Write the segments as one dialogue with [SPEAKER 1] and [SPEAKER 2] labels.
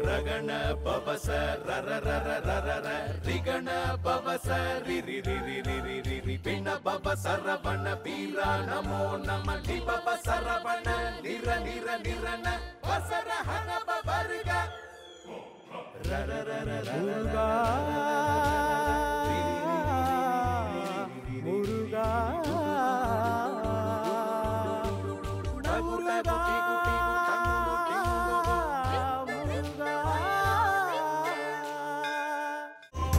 [SPEAKER 1] ರಗಣ ಪವಸ ರರ ರರ ರರ ರ ರಿಗಣ ಪವಸ ರಿ ರಿ ರಿ ರಿ ರಿ ರಿ ರಿ ರಿ ಪಿಣ ಪವ ಸರವಣ ಪೀರ ನಮೋ ನಮ ಲಿ ಪವ ಸರವಣ ನಿರ ನಿರ ನಿರನ ವಸರ ಹನ ಪವರ್ಗ ರರ ರರ ರರ
[SPEAKER 2] முருகா முருகா முருகா முருகா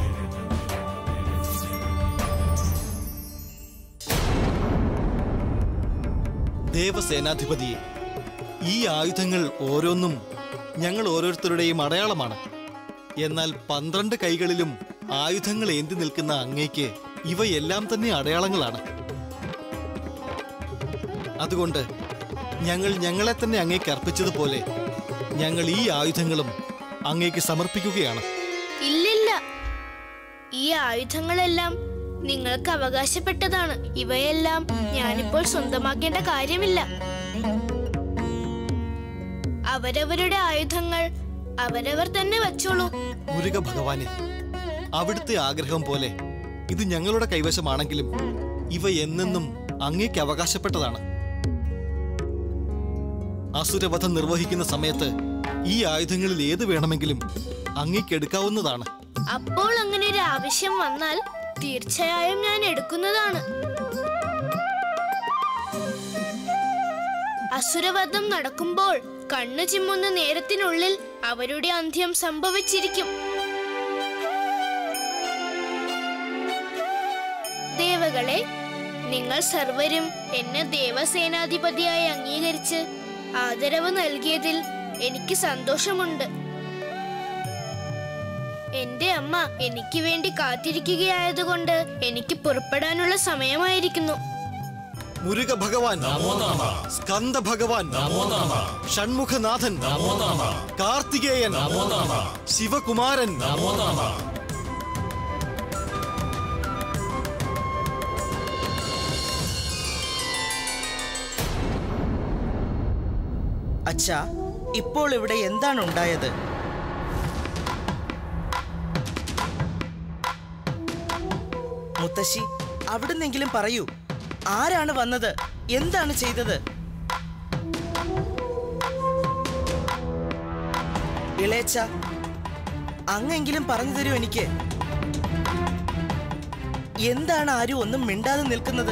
[SPEAKER 3] ദേവസേനാധിപതിയെ ഈ ആയുധങ്ങൾ ഓരോന്നും ഞങ്ങൾ ഓരോരുത്തരുടെയും അടയാളമാണ് എന്നാൽ പന്ത്രണ്ട് കൈകളിലും ആയുധങ്ങൾ ഏന്തി നിൽക്കുന്ന അങ്ങേക്ക് ഇവയെല്ലാം തന്നെ അടയാളങ്ങളാണ് അതുകൊണ്ട് ഞങ്ങൾ ഞങ്ങളെ തന്നെ അങ്ങേക്ക് അർപ്പിച്ചതുപോലെ ഞങ്ങൾ ഈ ആയുധങ്ങളും അങ്ങേക്ക് സമർപ്പിക്കുകയാണ്
[SPEAKER 4] ഇല്ലില്ല ഈ ആയുധങ്ങളെല്ലാം നിങ്ങൾക്ക് അവകാശപ്പെട്ടതാണ് ഇവയെല്ലാം ഞാനിപ്പോൾ സ്വന്തമാക്കേണ്ട കാര്യമില്ല അവരവരുടെ ആയുധങ്ങൾ അവരവർ തന്നെ വച്ചോളൂ
[SPEAKER 3] മുരുക ഭഗവാനെ അവിടുത്തെ ആഗ്രഹം പോലെ ഇത് ഞങ്ങളുടെ കൈവശമാണെങ്കിലും ഇവ എന്നെന്നും അങ്ങേക്ക് അവകാശപ്പെട്ടതാണ് അസുരവധം നിർവഹിക്കുന്ന സമയത്ത് ഈ ആയുധങ്ങളിൽ ഏത് വേണമെങ്കിലും അങ്ങേക്ക് എടുക്കാവുന്നതാണ്
[SPEAKER 4] അപ്പോൾ അങ്ങനെ ഒരു ആവശ്യം വന്നാൽ തീർച്ചയായും ഞാൻ എടുക്കുന്നതാണ് അസുരവധം നടക്കുമ്പോൾ കണ്ണു ചിമ്മുന്ന നേരത്തിനുള്ളിൽ അവരുടെ അന്ത്യം സംഭവിച്ചിരിക്കും ദേവകളെ നിങ്ങൾ സർവരും എന്നെ ദേവസേനാധിപതിയായി അംഗീകരിച്ച് ആദരവ് നൽകിയതിൽ എനിക്ക് സന്തോഷമുണ്ട് എന്റെ അമ്മ എനിക്ക് വേണ്ടി കാത്തിരിക്കുകയായതുകൊണ്ട് എനിക്ക് പുറപ്പെടാനുള്ള സമയമായിരിക്കുന്നു
[SPEAKER 3] മുരുക ഭഗവാൻ സ്കന്ദ ഭഗവാൻ ഷൺമുഖനാഥൻ കാർത്തികേയൻ ശിവകുമാരൻ
[SPEAKER 5] അച്ഛാ ഇപ്പോൾ ഇവിടെ എന്താണ് ഉണ്ടായത് മുത്തശ്ശി അവിടുന്നെങ്കിലും പറയൂ ആരാണ് വന്നത് എന്താണ് ചെയ്തത് ഇളയച്ച അങ്ങെങ്കിലും പറഞ്ഞു തരൂ എനിക്ക് എന്താണ് ആരും ഒന്നും മിണ്ടാതെ നിൽക്കുന്നത്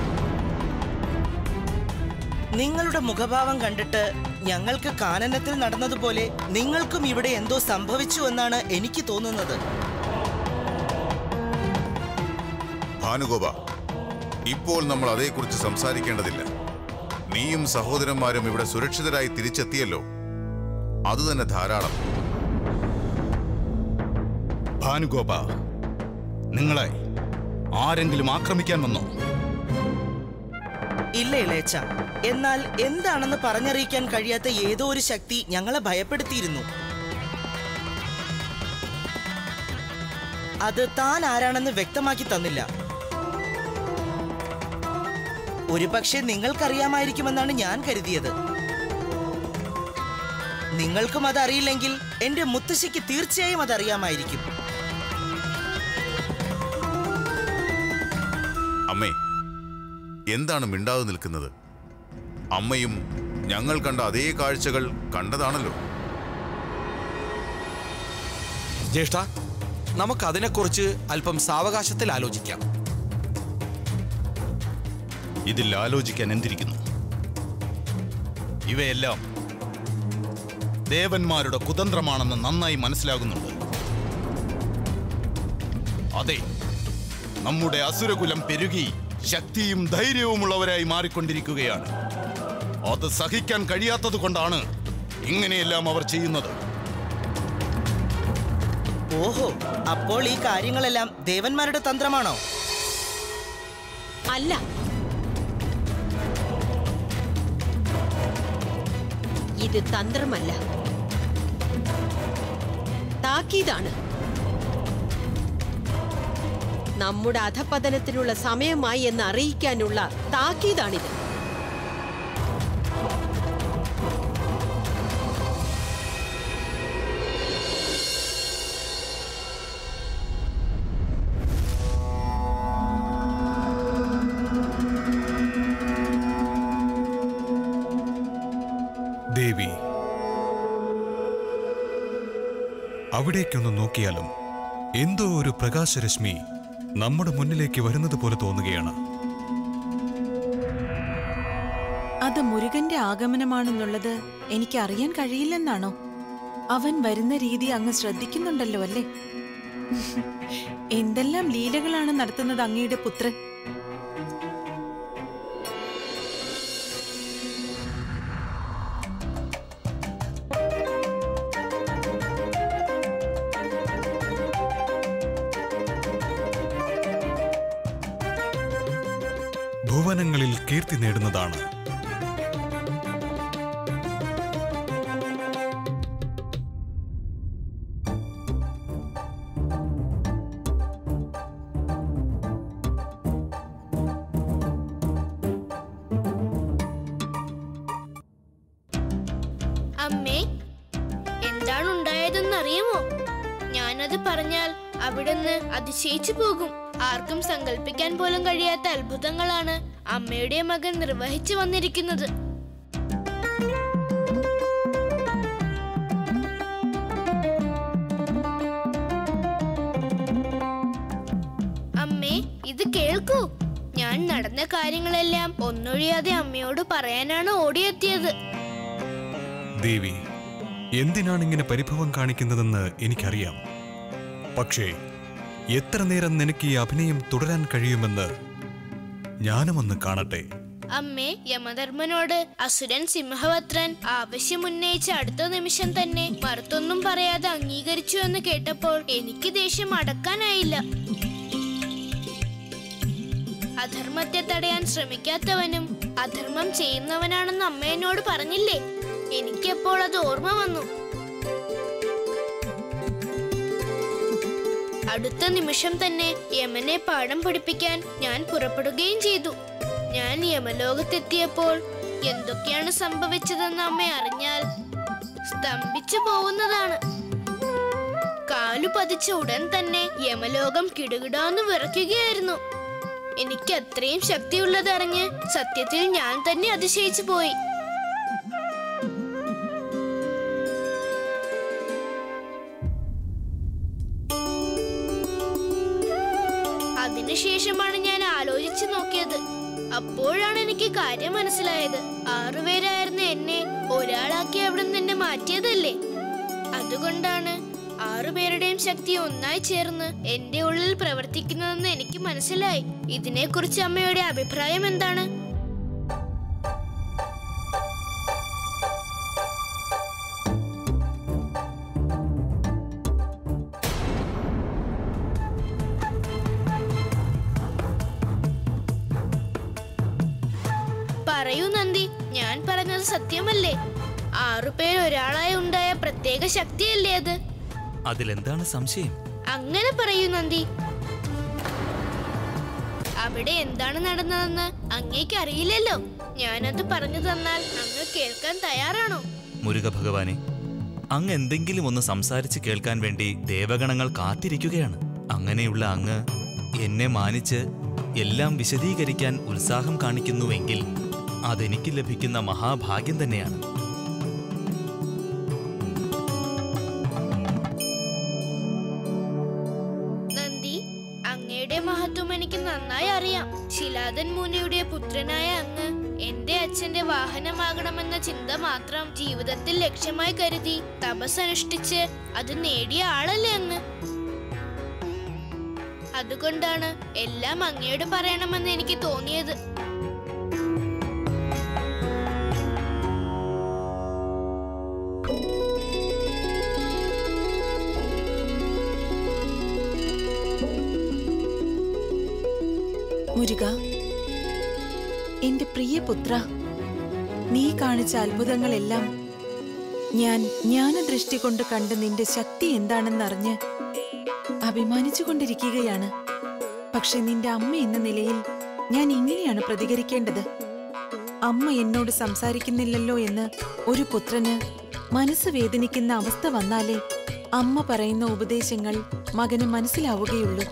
[SPEAKER 5] നിങ്ങളുടെ മുഖഭാവം കണ്ടിട്ട് ഞങ്ങൾക്ക് കാനനത്തിൽ നടന്നതുപോലെ നിങ്ങൾക്കും ഇവിടെ എന്തോ സംഭവിച്ചു എന്നാണ് എനിക്ക് തോന്നുന്നത്
[SPEAKER 6] ഭാനുഗോപ ഇപ്പോൾ നമ്മൾ അതേക്കുറിച്ച് സംസാരിക്കേണ്ടതില്ല നീയും സഹോദരന്മാരും ഇവിടെ സുരക്ഷിതരായി തിരിച്ചെത്തിയല്ലോ അതുതന്നെ ധാരാളം
[SPEAKER 7] ഭാനുഗോപ നിങ്ങളെ ആരെങ്കിലും ആക്രമിക്കാൻ വന്നോ
[SPEAKER 5] ഇല്ല ഇളയച്ച എന്നാൽ എന്താണെന്ന് പറഞ്ഞറിയിക്കാൻ കഴിയാത്ത ഏതോ ഒരു ശക്തി ഞങ്ങളെ ഭയപ്പെടുത്തിയിരുന്നു അത് താൻ ആരാണെന്ന് വ്യക്തമാക്കി തന്നില്ല ഒരുപക്ഷെ നിങ്ങൾക്കറിയാമായിരിക്കുമെന്നാണ് ഞാൻ കരുതിയത് നിങ്ങൾക്കും അതറിയില്ലെങ്കിൽ എന്റെ മുത്തശ്ശിക്ക് തീർച്ചയായും അതറിയാമായിരിക്കും
[SPEAKER 6] അമ്മേ എന്താണ് മിണ്ടാതെ നിൽക്കുന്നത് അമ്മയും ഞങ്ങൾ കണ്ട അതേ കാഴ്ചകൾ കണ്ടതാണല്ലോ
[SPEAKER 8] ജ്യേഷ്ഠ നമുക്കതിനെക്കുറിച്ച് അല്പം സാവകാശത്തിൽ ആലോചിക്കാം
[SPEAKER 7] ഇതിൽ ആലോചിക്കാൻ എന്തിരിക്കുന്നു ഇവയെല്ലാം ദേവന്മാരുടെ കുതന്ത്രമാണെന്ന് നന്നായി മനസ്സിലാകുന്നുണ്ട് അതെ നമ്മുടെ അസുരകുലം പെരുകി ശക്തിയും ധൈര്യവുമുള്ളവരായി മാറിക്കൊണ്ടിരിക്കുകയാണ് അത് സഹിക്കാൻ കഴിയാത്തത് കൊണ്ടാണ് ഇങ്ങനെയെല്ലാം അവർ ചെയ്യുന്നത്
[SPEAKER 5] ഓഹോ അപ്പോൾ ഈ കാര്യങ്ങളെല്ലാം ദേവന്മാരുടെ തന്ത്രമാണോ
[SPEAKER 9] അല്ല ഇത് തന്ത്രമല്ല താക്കീതാണ് നമ്മുടെ അധപതനത്തിനുള്ള സമയമായി എന്ന് അറിയിക്കാനുള്ള താക്കീതാണിത്
[SPEAKER 2] അവിടേക്കൊന്ന് നോക്കിയാലും എന്തോ ഒരു പ്രകാശരശ്മി നമ്മുടെ മുന്നിലേക്ക് വരുന്നത് പോലെ തോന്നുകയാണ്
[SPEAKER 10] അത് മുരുകന്റെ ആഗമനമാണെന്നുള്ളത് എനിക്ക് അറിയാൻ കഴിയില്ലെന്നാണോ അവൻ വരുന്ന രീതി അങ്ങ് ശ്രദ്ധിക്കുന്നുണ്ടല്ലോ അല്ലേ എന്തെല്ലാം ലീലകളാണ് നടത്തുന്നത് അങ്ങയുടെ പുത്രൻ
[SPEAKER 2] ഭുവനങ്ങളിൽ കീർത്തി നേടുന്നതാണ്
[SPEAKER 4] അമ്മേ എന്താണ് ഉണ്ടായതെന്ന് അറിയുമോ ഞാനത് പറഞ്ഞാൽ അവിടുന്ന് അതിശയിച്ചു പോകും ആർക്കും സങ്കല്പിക്കാൻ പോലും കഴിയാത്ത അത്ഭുതങ്ങളാണ് അമ്മയുടെ മകൻ നിർവഹിച്ചു വന്നിരിക്കുന്നത് അമ്മേ ഇത് കേൾക്കൂ ഞാൻ നടന്ന കാര്യങ്ങളെല്ലാം ഒന്നൊഴിയാതെ അമ്മയോട് പറയാനാണ് ഓടിയെത്തിയത്
[SPEAKER 2] ദേവി എന്തിനാണ് ഇങ്ങനെ പരിഭവം കാണിക്കുന്നതെന്ന് എനിക്കറിയാം പക്ഷേ എത്ര നേരം നിനക്ക് ഈ അഭിനയം തുടരാൻ കഴിയുമെന്ന് ഞാനുമൊന്ന് കാണട്ടെ
[SPEAKER 4] അമ്മേ യമധർമ്മനോട് അസുരൻ സിംഹവത്രൻ ആവശ്യമുന്നയിച്ച അടുത്ത നിമിഷം തന്നെ മറുത്തൊന്നും പറയാതെ അംഗീകരിച്ചു എന്ന് കേട്ടപ്പോൾ എനിക്ക് ദേഷ്യം അടക്കാനായില്ല അധർമ്മത്തെ തടയാൻ ശ്രമിക്കാത്തവനും അധർമ്മം ചെയ്യുന്നവനാണെന്ന് അമ്മ എന്നോട് പറഞ്ഞില്ലേ എനിക്കപ്പോൾ അത് ഓർമ്മ വന്നു അടുത്ത നിമിഷം തന്നെ യമനെ പാഠം പഠിപ്പിക്കാൻ ഞാൻ പുറപ്പെടുകയും ചെയ്തു ഞാൻ യമലോകത്തെത്തിയപ്പോൾ എന്തൊക്കെയാണ് സംഭവിച്ചതെന്ന് അമ്മ അറിഞ്ഞാൽ സ്തംഭിച്ചു പോകുന്നതാണ് കാലു പതിച്ച ഉടൻ തന്നെ യമലോകം കിടുകിടാന്ന് വിറയ്ക്കുകയായിരുന്നു എനിക്ക് അത്രയും ശക്തിയുള്ളതറിഞ്ഞ് സത്യത്തിൽ ഞാൻ തന്നെ അതിശയിച്ചു പോയി അതിനുശേഷമാണ് ഞാൻ ആലോചിച്ചു നോക്കിയത് അപ്പോഴാണ് എനിക്ക് കാര്യം മനസ്സിലായത് ആറുപേരായിരുന്ന എന്നെ ഒരാളാക്കി അവിടെ നിന്ന് മാറ്റിയതല്ലേ അതുകൊണ്ടാണ് ആറുപേരുടെയും ശക്തി ഒന്നായി ചേർന്ന് എന്റെ ഉള്ളിൽ പ്രവർത്തിക്കുന്നതെന്ന് എനിക്ക് മനസ്സിലായി ഇതിനെക്കുറിച്ച് അമ്മയുടെ അഭിപ്രായം എന്താണ് പറയൂ നന്ദി ഞാൻ പറഞ്ഞത് സത്യമല്ലേ ആറുപേർ ഒരാളായി ഉണ്ടായ പ്രത്യേക ശക്തിയല്ലേ അത്
[SPEAKER 11] അതിലെന്താണ് സംശയം
[SPEAKER 4] അങ്ങനെ പറയൂ നന്ദി അവിടെ എന്താണ് നടന്നതെന്ന് അങ്ങേക്ക് അറിയില്ലല്ലോ ഞാനത് പറഞ്ഞു തന്നാൽ അങ്ങ് കേൾക്കാൻ തയ്യാറാണോ
[SPEAKER 11] മുരുക ഭഗവാനെ അങ്ങ് എന്തെങ്കിലും ഒന്ന് സംസാരിച്ച് കേൾക്കാൻ വേണ്ടി ദേവഗണങ്ങൾ കാത്തിരിക്കുകയാണ് അങ്ങനെയുള്ള അങ്ങ് എന്നെ മാനിച്ച് എല്ലാം വിശദീകരിക്കാൻ ഉത്സാഹം കാണിക്കുന്നുവെങ്കിൽ അതെനിക്ക് ലഭിക്കുന്ന മഹാഭാഗ്യം തന്നെയാണ്
[SPEAKER 4] നന്ദി അങ്ങയുടെ മഹത്വം എനിക്ക് നന്നായി അറിയാം ശിലാദൻ മുനിയുടെ പുത്രനായ അങ്ങ് എന്റെ അച്ഛന്റെ വാഹനമാകണമെന്ന ചിന്ത മാത്രം ജീവിതത്തിൽ ലക്ഷ്യമായി കരുതി തപസ് അനുഷ്ഠിച്ച് അത് നേടിയ ആളല്ലേ അങ്ങ് അതുകൊണ്ടാണ് എല്ലാം അങ്ങയോട് പറയണമെന്ന് എനിക്ക് തോന്നിയത്
[SPEAKER 10] മുരുക എന്റെ പ്രിയ പുത്ര നീ കാണിച്ച അത്ഭുതങ്ങളെല്ലാം ഞാൻ ജ്ഞാനദൃഷ്ടി കൊണ്ട് കണ്ട് നിന്റെ ശക്തി എന്താണെന്നറിഞ്ഞ് അഭിമാനിച്ചു കൊണ്ടിരിക്കുകയാണ് പക്ഷെ നിന്റെ അമ്മ എന്ന നിലയിൽ ഞാൻ ഇങ്ങനെയാണ് പ്രതികരിക്കേണ്ടത് അമ്മ എന്നോട് സംസാരിക്കുന്നില്ലല്ലോ എന്ന് ഒരു പുത്രന് മനസ്സ് വേദനിക്കുന്ന അവസ്ഥ വന്നാലേ അമ്മ പറയുന്ന ഉപദേശങ്ങൾ മകന് മനസ്സിലാവുകയുള്ളൂ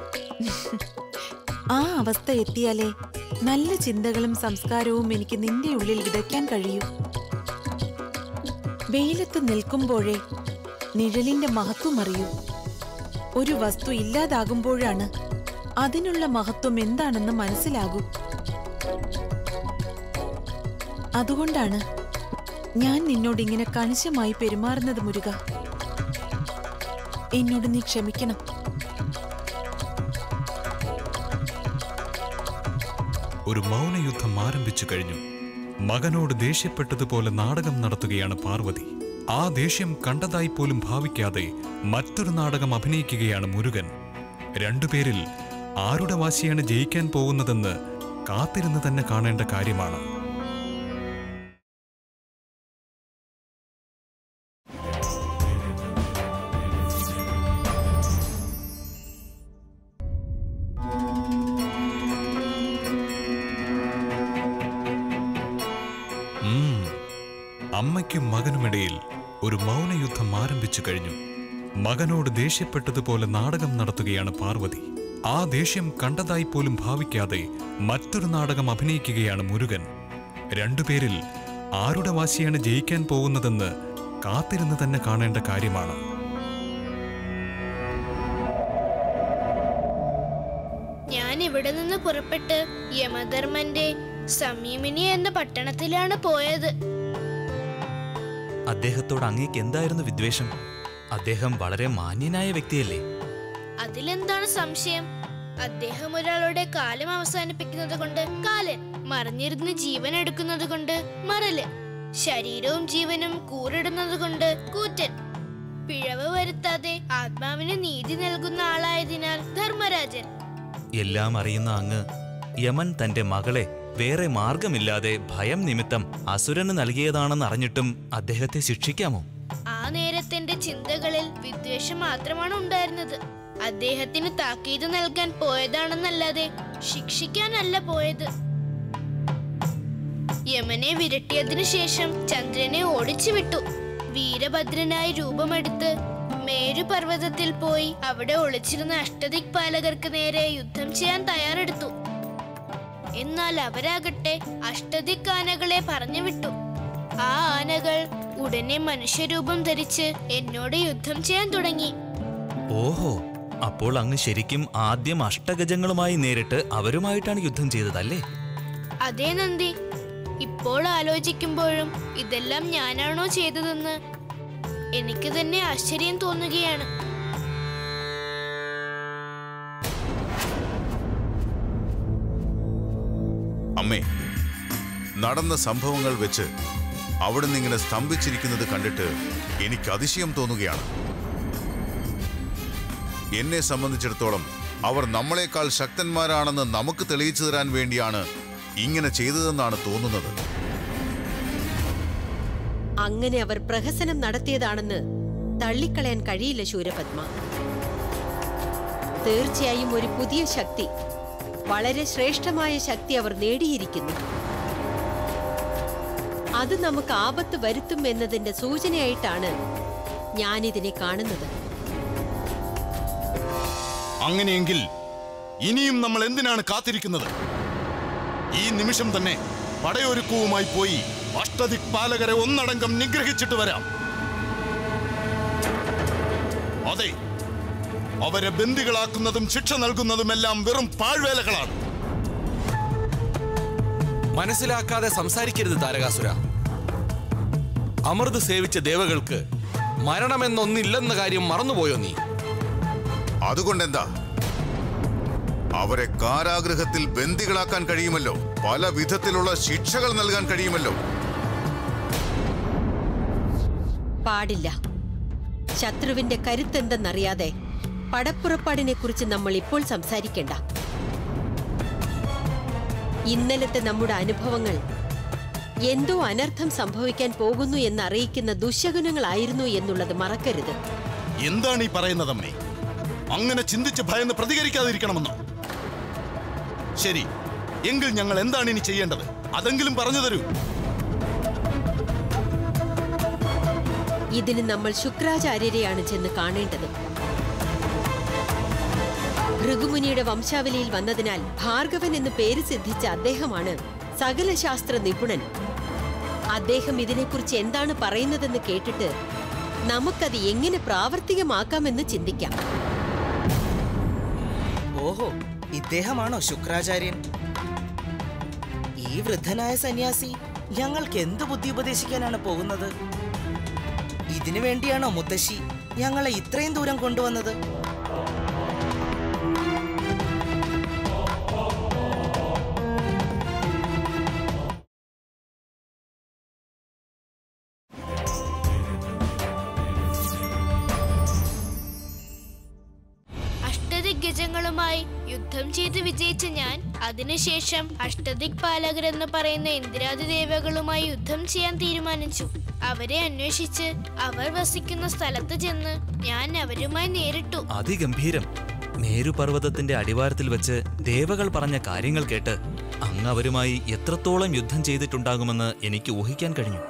[SPEAKER 10] ആ അവസ്ഥ എത്തിയാലേ നല്ല ചിന്തകളും സംസ്കാരവും എനിക്ക് നിന്റെ ഉള്ളിൽ വിതയ്ക്കാൻ കഴിയൂ വെയിലത്ത് നിൽക്കുമ്പോഴേ നിഴലിന്റെ മഹത്വം അറിയൂ ഒരു വസ്തു ഇല്ലാതാകുമ്പോഴാണ് അതിനുള്ള മഹത്വം എന്താണെന്ന് മനസ്സിലാകൂ അതുകൊണ്ടാണ് ഞാൻ നിന്നോട് ഇങ്ങനെ കണിശമായി പെരുമാറുന്നത് മുരുക എന്നോട് നീ ക്ഷമിക്കണം
[SPEAKER 2] ഒരു മൗനയുദ്ധം ആരംഭിച്ചു കഴിഞ്ഞു മകനോട് ദേഷ്യപ്പെട്ടതുപോലെ നാടകം നടത്തുകയാണ് പാർവതി ആ ദേഷ്യം കണ്ടതായി പോലും ഭാവിക്കാതെ മറ്റൊരു നാടകം അഭിനയിക്കുകയാണ് മുരുകൻ രണ്ടുപേരിൽ ആരുടെ വാശിയാണ് ജയിക്കാൻ പോകുന്നതെന്ന് കാത്തിരുന്ന് തന്നെ കാണേണ്ട കാര്യമാണ് ഉം. അമ്മയ്ക്കും മകനുമിടയിൽ ഒരു മൗനയുദ്ധം ആരംഭിച്ചു കഴിഞ്ഞു മകനോട് ദേഷ്യപ്പെട്ടതുപോലെ നാടകം നടത്തുകയാണ് പാർവതി ആ ദേഷ്യം കണ്ടതായി പോലും ഭാവിക്കാതെ മറ്റൊരു നാടകം അഭിനയിക്കുകയാണ് മുരുകൻ രണ്ടുപേരിൽ ആരുടെ വാശിയാണ് ജയിക്കാൻ പോകുന്നതെന്ന് കാത്തിരുന്ന് തന്നെ കാണേണ്ട കാര്യമാണ്
[SPEAKER 4] ഞാൻ ഇവിടെ നിന്ന് പുറപ്പെട്ട് യമധർമ്മന്റെ സംയമിനി എന്ന പട്ടണത്തിലാണ് പോയത്
[SPEAKER 11] അദ്ദേഹത്തോട് അങ്ങേക്ക് എന്തായിരുന്നു വിദ്വേഷം അദ്ദേഹം വളരെ മാന്യനായ വ്യക്തിയല്ലേ
[SPEAKER 4] അതിലെന്താണ് സംശയം അദ്ദേഹം ഒരാളുടെ കാലം അവസാനിപ്പിക്കുന്നത് കൊണ്ട് കാലൻ മറിഞ്ഞിരുന്ന് ജീവൻ എടുക്കുന്നത് കൊണ്ട് മറല് ശരീരവും ജീവനും കൂറിടുന്നത് കൊണ്ട് കൂറ്റൻ പിഴവ് വരുത്താതെ ആത്മാവിന് നീതി നൽകുന്ന ആളായതിനാൽ ധർമ്മരാജൻ
[SPEAKER 11] എല്ലാം അറിയുന്ന അങ്ങ് യമൻ തന്റെ മകളെ വേറെ മാർഗമില്ലാതെ ഭയം നിമിത്തം അസുരന് നൽകിയതാണെന്ന് അറിഞ്ഞിട്ടും അദ്ദേഹത്തെ ശിക്ഷിക്കാമോ
[SPEAKER 4] ആ നേരത്തെന്റെ ചിന്തകളിൽ വിദ്വേഷം മാത്രമാണ് ഉണ്ടായിരുന്നത് അദ്ദേഹത്തിന് താക്കീത് നൽകാൻ പോയതാണെന്നല്ലാതെ ശിക്ഷിക്കാനല്ല പോയത് യമനെ വിരട്ടിയതിനു ശേഷം ചന്ദ്രനെ ഓടിച്ചു വിട്ടു വീരഭദ്രനായി രൂപമെടുത്ത് മേരുപർവ്വതത്തിൽ പോയി അവിടെ ഒളിച്ചിരുന്ന അഷ്ടദിക് പാലകർക്ക് നേരെ യുദ്ധം ചെയ്യാൻ തയ്യാറെടുത്തു എന്നാൽ അവരാകട്ടെ അഷ്ടദിക് ആനകളെ പറഞ്ഞു വിട്ടു ആ ആനകൾ ഉടനെ മനുഷ്യരൂപം ധരിച്ച് എന്നോട് യുദ്ധം ചെയ്യാൻ തുടങ്ങി
[SPEAKER 11] ഓഹോ അപ്പോൾ അങ്ങ് ശരിക്കും ആദ്യം അഷ്ടഗജങ്ങളുമായി നേരിട്ട് അവരുമായിട്ടാണ് യുദ്ധം ചെയ്തതല്ലേ
[SPEAKER 4] അതേ നന്ദി ഇപ്പോൾ ആലോചിക്കുമ്പോഴും ഇതെല്ലാം ഞാനാണോ ചെയ്തതെന്ന് എനിക്ക് തന്നെ ആശ്ചര്യം തോന്നുകയാണ്
[SPEAKER 6] അമ്മേ നടന്ന സംഭവങ്ങൾ വെച്ച് അവിടുന്ന് ഇങ്ങനെ സ്തംഭിച്ചിരിക്കുന്നത് കണ്ടിട്ട് എനിക്ക് അതിശയം തോന്നുകയാണ് എന്നെ സംബന്ധിച്ചിടത്തോളം അവർ നമ്മളെക്കാൾ ശക്തന്മാരാണെന്ന് നമുക്ക് തെളിയിച്ചു തരാൻ വേണ്ടിയാണ് ഇങ്ങനെ ചെയ്തതെന്നാണ് തോന്നുന്നത്
[SPEAKER 9] അങ്ങനെ അവർ പ്രഹസനം നടത്തിയതാണെന്ന് തള്ളിക്കളയാൻ കഴിയില്ല ശൂരപത്മ തീർച്ചയായും ഒരു പുതിയ ശക്തി വളരെ ശ്രേഷ്ഠമായ ശക്തി അവർ നേടിയിരിക്കുന്നു അത് നമുക്ക് ആപത്ത് വരുത്തും എന്നതിന്റെ സൂചനയായിട്ടാണ് ഞാനിതിനെ കാണുന്നത്
[SPEAKER 7] അങ്ങനെയെങ്കിൽ ഇനിയും നമ്മൾ എന്തിനാണ് കാത്തിരിക്കുന്നത് ഈ നിമിഷം തന്നെ പടയൊരുക്കവുമായി പോയി അഷ്ടദിക്പാലകരെ ഒന്നടങ്കം നിഗ്രഹിച്ചിട്ട് വരാം അതെ അവരെ ബന്ദികളാക്കുന്നതും ശിക്ഷ നൽകുന്നതുമെല്ലാം വെറും പാഴ്വേലകളാണ്
[SPEAKER 8] മനസ്സിലാക്കാതെ സംസാരിക്കരുത് താരകാസുര അമൃത് സേവിച്ച ദേവകൾക്ക് മരണമെന്നൊന്നില്ലെന്ന കാര്യം മറന്നുപോയോ നീ
[SPEAKER 6] അതുകൊണ്ടെന്താ അവരെ കാരാഗൃഹത്തിൽ ബന്ദികളാക്കാൻ കഴിയുമല്ലോ പല വിധത്തിലുള്ള ശിക്ഷകൾ നൽകാൻ കഴിയുമല്ലോ
[SPEAKER 9] പാടില്ല ശത്രുവിന്റെ കരുത്തെന്തെന്നറിയാതെ പടപ്പുറപ്പാടിനെ കുറിച്ച് നമ്മൾ ഇപ്പോൾ സംസാരിക്കേണ്ട ഇന്നലത്തെ നമ്മുടെ അനുഭവങ്ങൾ എന്തോ അനർത്ഥം സംഭവിക്കാൻ പോകുന്നു എന്നറിയിക്കുന്ന ദുശകുനങ്ങളായിരുന്നു എന്നുള്ളത് മറക്കരുത്
[SPEAKER 7] എന്താണ് ഈ പറയുന്നത് അമ്മേ അങ്ങനെ ചിന്തിച്ച് ഭയന്ന് പ്രതികരിക്കാതിരിക്കണമെന്നോ ശരി എങ്കിൽ ഞങ്ങൾ എന്താണ് ഇനി ചെയ്യേണ്ടത് അതെങ്കിലും പറഞ്ഞു തരൂ
[SPEAKER 9] ഇതിന് നമ്മൾ ശുക്രാചാര്യരെയാണ് ചെന്ന് കാണേണ്ടത് ഭൃഗുമുനിയുടെ വംശാവലിയിൽ വന്നതിനാൽ ഭാർഗവൻ എന്ന് പേര് സിദ്ധിച്ച അദ്ദേഹമാണ് സകല ശാസ്ത്ര നിപുണൻ അദ്ദേഹം ഇതിനെക്കുറിച്ച് എന്താണ് പറയുന്നതെന്ന് കേട്ടിട്ട് നമുക്കത് എങ്ങനെ പ്രാവർത്തികമാക്കാമെന്ന് ചിന്തിക്കാം
[SPEAKER 5] ഓഹോ ഇദ്ദേഹമാണോ ശുക്രാചാര്യൻ ഈ വൃദ്ധനായ സന്യാസി ഞങ്ങൾക്ക് എന്ത് ബുദ്ധി ഉപദേശിക്കാനാണ് പോകുന്നത് ഇതിനു വേണ്ടിയാണോ മുത്തശ്ശി ഞങ്ങളെ ഇത്രയും ദൂരം കൊണ്ടുവന്നത്
[SPEAKER 4] അഷ്ടദിഗ്ഗജങ്ങളുമായി യുദ്ധം ചെയ്ത് വിജയിച്ച ഞാൻ അതിനുശേഷം അഷ്ടദിക് പാലകരെന്ന് പറയുന്ന ഇന്ദ്രാദി ദേവകളുമായി യുദ്ധം ചെയ്യാൻ തീരുമാനിച്ചു അവരെ അന്വേഷിച്ച് അവർ വസിക്കുന്ന സ്ഥലത്ത് ചെന്ന് ഞാൻ അവരുമായി നേരിട്ടു
[SPEAKER 11] അതിഗംഭീരം മേരുപർവ്വതത്തിന്റെ അടിവാരത്തിൽ വെച്ച് ദേവകൾ പറഞ്ഞ കാര്യങ്ങൾ കേട്ട് അങ്ങ് അവരുമായി എത്രത്തോളം യുദ്ധം ചെയ്തിട്ടുണ്ടാകുമെന്ന് എനിക്ക് ഊഹിക്കാൻ കഴിഞ്ഞു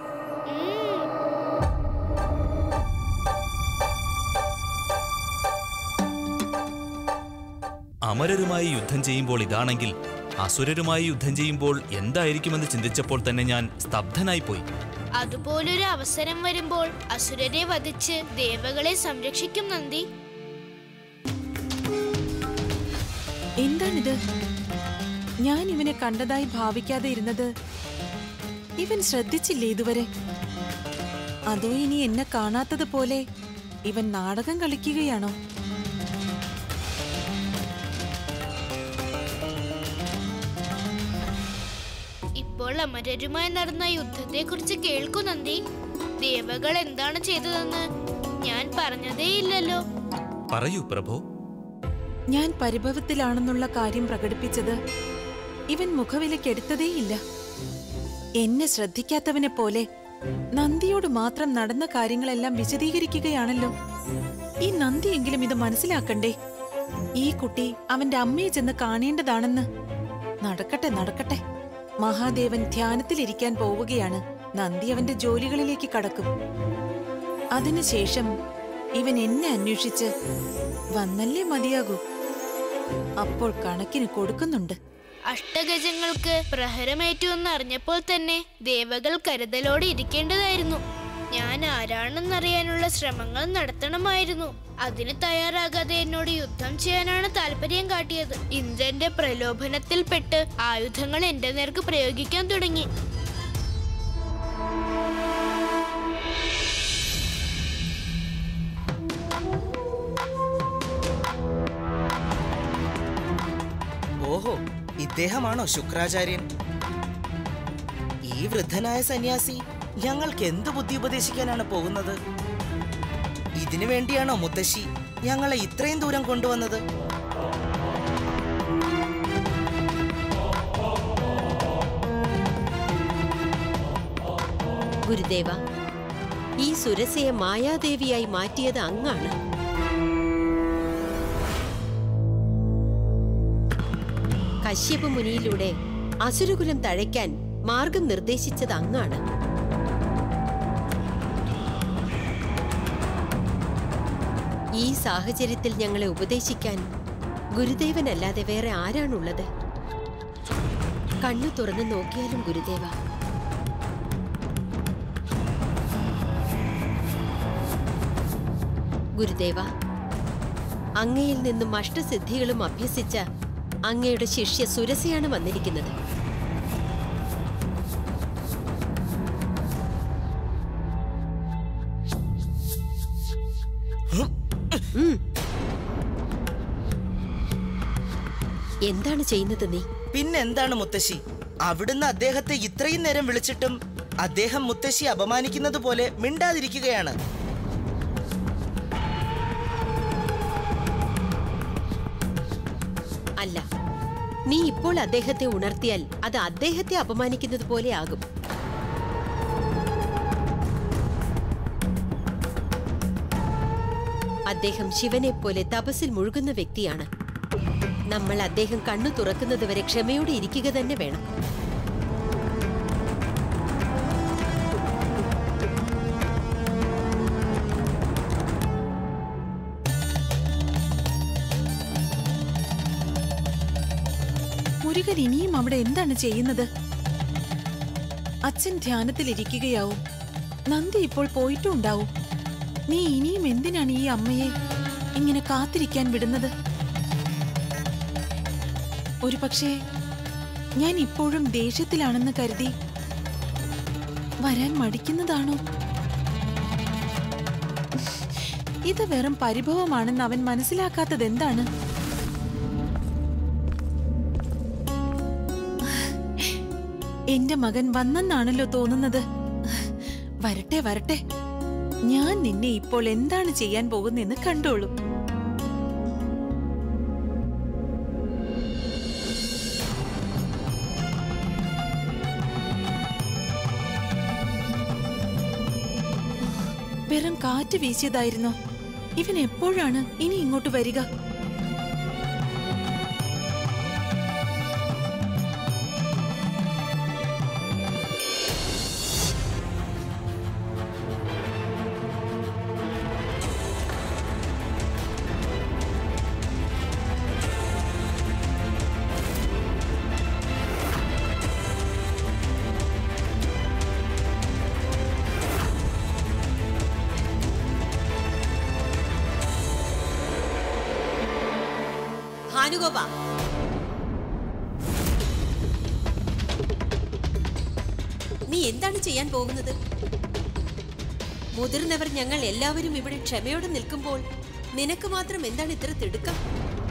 [SPEAKER 11] അമരരുമായി യുദ്ധം ചെയ്യുമ്പോൾ ഇതാണെങ്കിൽ അസുരരുമായി യുദ്ധം ചെയ്യുമ്പോൾ എന്തായിരിക്കുമെന്ന് ചിന്തിച്ചപ്പോൾ തന്നെ ഞാൻ സ്തബ്ധനായി പോയി
[SPEAKER 4] അതുപോലൊരു അവസരം വരുമ്പോൾ അസുരരെ വധിച്ച് ദേവകളെ സംരക്ഷിക്കും നന്ദി
[SPEAKER 10] എന്താണിത് ഞാൻ ഇവനെ കണ്ടതായി ഭാവിക്കാതെ ഇരുന്നത് ഇവൻ ശ്രദ്ധിച്ചില്ലേ ഇതുവരെ അതോ ഇനി എന്നെ കാണാത്തത് പോലെ ഇവൻ നാടകം കളിക്കുകയാണോ
[SPEAKER 4] ഇപ്പോൾ അമരരുമായി നടന്ന യുദ്ധത്തെക്കുറിച്ച് കേൾക്കൂ നന്ദി ദേവകൾ എന്താണ് ചെയ്തതെന്ന് ഞാൻ പറഞ്ഞതേയില്ലല്ലോ
[SPEAKER 11] പറയൂ പ്രഭോ
[SPEAKER 10] ഞാൻ പരിഭവത്തിലാണെന്നുള്ള കാര്യം പ്രകടിപ്പിച്ചത് ഇവൻ മുഖവിലക്കെടുത്തതേയില്ല എന്നെ ശ്രദ്ധിക്കാത്തവനെ പോലെ നന്ദിയോട് മാത്രം നടന്ന കാര്യങ്ങളെല്ലാം വിശദീകരിക്കുകയാണല്ലോ ഈ നന്ദിയെങ്കിലും ഇത് മനസ്സിലാക്കണ്ടേ ഈ കുട്ടി അവന്റെ അമ്മയെ ചെന്ന് കാണേണ്ടതാണെന്ന് നടക്കട്ടെ നടക്കട്ടെ മഹാദേവൻ ധ്യാനത്തിലിരിക്കാൻ പോവുകയാണ് നന്ദി അവന്റെ ജോലികളിലേക്ക് കടക്കും അതിനുശേഷം ഇവൻ എന്നെ അന്വേഷിച്ച് വന്നല്ലേ മതിയാകൂ അപ്പോൾ കണക്കിന് കൊടുക്കുന്നുണ്ട്
[SPEAKER 4] അഷ്ടഗജങ്ങൾക്ക് പ്രഹരമേറ്റു എന്ന് അറിഞ്ഞപ്പോൾ തന്നെ ദേവകൾ കരുതലോടെ ഇരിക്കേണ്ടതായിരുന്നു ഞാൻ ആരാണെന്നറിയാനുള്ള ശ്രമങ്ങൾ നടത്തണമായിരുന്നു അതിന് തയ്യാറാകാതെ എന്നോട് യുദ്ധം ചെയ്യാനാണ് താല്പര്യം കാട്ടിയത് ഇന്ദ്രന്റെ പ്രലോഭനത്തിൽപ്പെട്ട് ആയുധങ്ങൾ എന്റെ നേർക്ക് പ്രയോഗിക്കാൻ തുടങ്ങി
[SPEAKER 5] ഓഹോ ഇദ്ദേഹമാണോ ശുക്രാചാര്യൻ ഈ വൃദ്ധനായ സന്യാസി ഞങ്ങൾക്ക് എന്ത് ബുദ്ധി ഉപദേശിക്കാനാണ് പോകുന്നത് ഇതിനു വേണ്ടിയാണോ മുത്തശ്ശി ഞങ്ങളെ ഇത്രയും ദൂരം കൊണ്ടുവന്നത്
[SPEAKER 9] ഗുരുദേവ ഈ സുരസയെ മായാദേവിയായി മാറ്റിയത് അങ്ങാണ് കശ്യപ മുനിയിലൂടെ അസുരകുലം തഴയ്ക്കാൻ മാർഗം നിർദ്ദേശിച്ചത് അങ്ങാണ് ഈ സാഹചര്യത്തിൽ ഞങ്ങളെ ഉപദേശിക്കാൻ ഗുരുദേവനല്ലാതെ വേറെ ആരാണുള്ളത് കണ്ണു തുറന്നു നോക്കിയാലും ഗുരുദേവ ഗുരുദേവ അങ്ങയിൽ നിന്നും അഷ്ടസിദ്ധികളും അഭ്യസിച്ച അങ്ങയുടെ ശിഷ്യ സുരസയാണ് വന്നിരിക്കുന്നത് ഉം. എന്താണ് ചെയ്യുന്നത് നീ
[SPEAKER 5] പിന്നെന്താണ് മുത്തശ്ശി അവിടുന്ന് അദ്ദേഹത്തെ ഇത്രയും നേരം വിളിച്ചിട്ടും അദ്ദേഹം മുത്തശ്ശി അപമാനിക്കുന്നത് പോലെ മിണ്ടാതിരിക്കുകയാണ്
[SPEAKER 9] അല്ല നീ ഇപ്പോൾ അദ്ദേഹത്തെ ഉണർത്തിയാൽ അത് അദ്ദേഹത്തെ അപമാനിക്കുന്നത് പോലെ ആകും അദ്ദേഹം ശിവനെ പോലെ തപസ്സിൽ മുഴുകുന്ന വ്യക്തിയാണ് നമ്മൾ അദ്ദേഹം കണ്ണു തുറക്കുന്നതുവരെ ക്ഷമയോടെ ഇരിക്കുക തന്നെ വേണം
[SPEAKER 10] മുരുകൻ ഇനിയും അവിടെ എന്താണ് ചെയ്യുന്നത് അച്ഛൻ ധ്യാനത്തിലിരിക്കുകയാവും നന്ദി ഇപ്പോൾ പോയിട്ടും ഉണ്ടാവും നീ ഇനിയും എന്തിനാണ് ഈ അമ്മയെ ഇങ്ങനെ കാത്തിരിക്കാൻ വിടുന്നത് ഒരു പക്ഷേ ഞാൻ ഇപ്പോഴും ദേഷ്യത്തിലാണെന്ന് കരുതി വരാൻ മടിക്കുന്നതാണോ ഇത് വെറും പരിഭവമാണെന്ന് അവൻ മനസ്സിലാക്കാത്തത് എന്താണ് എന്റെ മകൻ വന്നെന്നാണല്ലോ തോന്നുന്നത് വരട്ടെ വരട്ടെ ഞാൻ നിന്നെ ഇപ്പോൾ എന്താണ് ചെയ്യാൻ പോകുന്നെന്ന് കണ്ടോളൂ വെറും കാറ്റ് വീശിയതായിരുന്നോ ഇവൻ എപ്പോഴാണ് ഇനി ഇങ്ങോട്ട് വരിക
[SPEAKER 9] ഭാനുഗോപ നീ എന്താണ് ചെയ്യാൻ പോകുന്നത് മുതിർന്നവർ ഞങ്ങൾ എല്ലാവരും ഇവിടെ ക്ഷമയോടെ നിൽക്കുമ്പോൾ നിനക്ക് മാത്രം എന്താണ് ഇത്ര തിടുക്കം